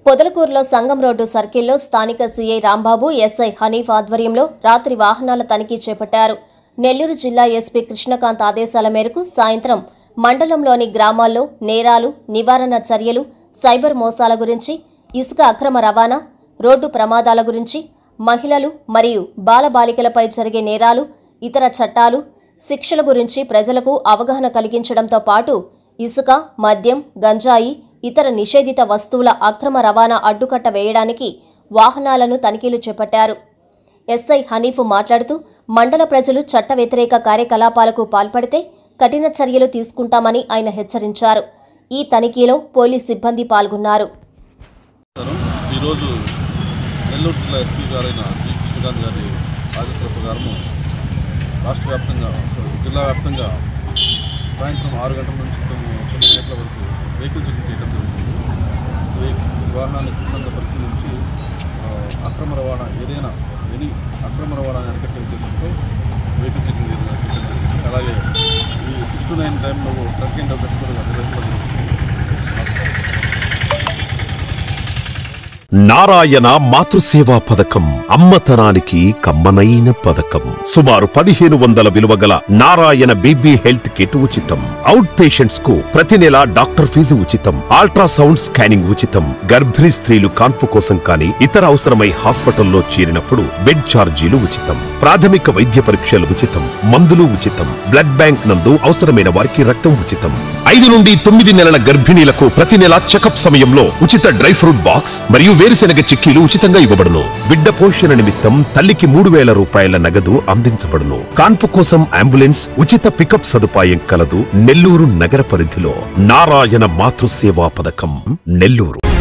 పొదలకూరులో సంగం road సర్కిల్లో స్థానిక CI Rambabu SI Hanif ఆధ్వర్యంలో రాత్రి వాహనాల తనిఖీ చేపట్టారు నెల్లూరు జిల్లా ఎస్పీ కృష్ణకాంత్ ఆదేశాల మేరకు సాయంత్రం మండలంలోని గ్రామాల్లో నేరాలు నివారణ చర్యలు సైబర్ మోసాల గురించి ఇసుక అక్రమ రవాణా రోడ్డు ప్రమాదాల గురించి మహిళలు మరియు బాలబాలికలపై జరిగే నేరాలు ఇతర చట్టాలు శిక్షల గురించి ప్రజలకు అవగాహన కలిగించడంతో పాటు ఇసుక మద్యం గంజాయి ఇతర నిషేధిత వస్తువుల అక్రమ రవాణా అడ్డుకట్ట వేయడానికి వాహనాలను తనిఖీలు చేపట్టారు ఎస్ఐ హనీఫ్ మాట్లాడుతూ మండల ప్రజలు చట్ట వ్యతిరేక కార్యకలాపాలకు పాల్పడితే కఠిన చర్యలు తీసుకుంటామని ఆయన హెచ్చరించారు ఈ తనిఖీలో పోలీస్ సిబ్బంది పాల్గొన్నారు నమస్కారం. ఈరోజు నెల్లూరు జిల్లా ఎస్పీ గారైన శ్రీ కృష్ణకాంత్ గారి ఆదేశాల ప్రకారము రాష్ట్ర వ్యాప్తంగా జిల్లా వ్యాప్తంగా సాయంత్రం ఆరు గంటల నుంచి తొమ్మిది తొమ్మిది గంటల వరకు వెహికల్ చెకింగ్ చేయడం జరుగుతుంది వెహికల్ వాహనాన్ని క్షుణ్ణంగా పరిశీలించి ఆ, అక్రమ రవాణా ఏదైనా ఎనీ అక్రమ రవాణాని అరికట్టే ఉద్దేశంతో వెహికల్ చెకింగ్ చేయడం జరుగుతుంది. అలాగే ఈ సిక్స్ టు నైన్ టైంలో ట్రక్ అండ్ ఫెస్టివల్ నిర్వహించడం జరుగుతుంది. నారాయణ మాతృసేవా పథకం అమ్మతనానికి కమ్మనైన పథకం సుమారు పదిహేను వందల విలువ గల నారాయణ బీబీ హెల్త్ కిట్ ఉచితం అవుట్ పేషెంట్స్ కు ప్రతి నెల డాక్టర్ ఫీజు ఉచితం అల్ట్రాసౌండ్ స్కానింగ్ ఉచితం గర్భిణీ స్త్రీలు కాన్పు కోసం కానీ ఇతర అవసరమై హాస్పిటల్లో చేరినప్పుడు బెడ్ ఛార్జీలు ఉచితం ప్రాథమిక వైద్య పరీక్షలు ఉచితం మందులు ఉచితం బ్లడ్ బ్యాంక్ నందు అవసరమైన వారికి రక్తం ఉచితం ఐదు నుండి తొమ్మిది నెలల గర్భిణీలకు ప్రతి నెల చెకప్ సమయంలో ఉచిత డ్రై ఫ్రూట్ బాక్స్ మరియు వేరుశెనగ చిక్కీలు ఉచితంగా ఇవ్వబడును బిడ్డ పోషణ నిమిత్తం తల్లికి మూడు వేల రూపాయల నగదు అందించబడును కాన్పు కోసం అంబులెన్స్ ఉచిత పికప్ సదుపాయం కలదు నెల్లూరు నగర పరిధిలో నారాయణ మాతృసేవా పథకం నెల్లూరు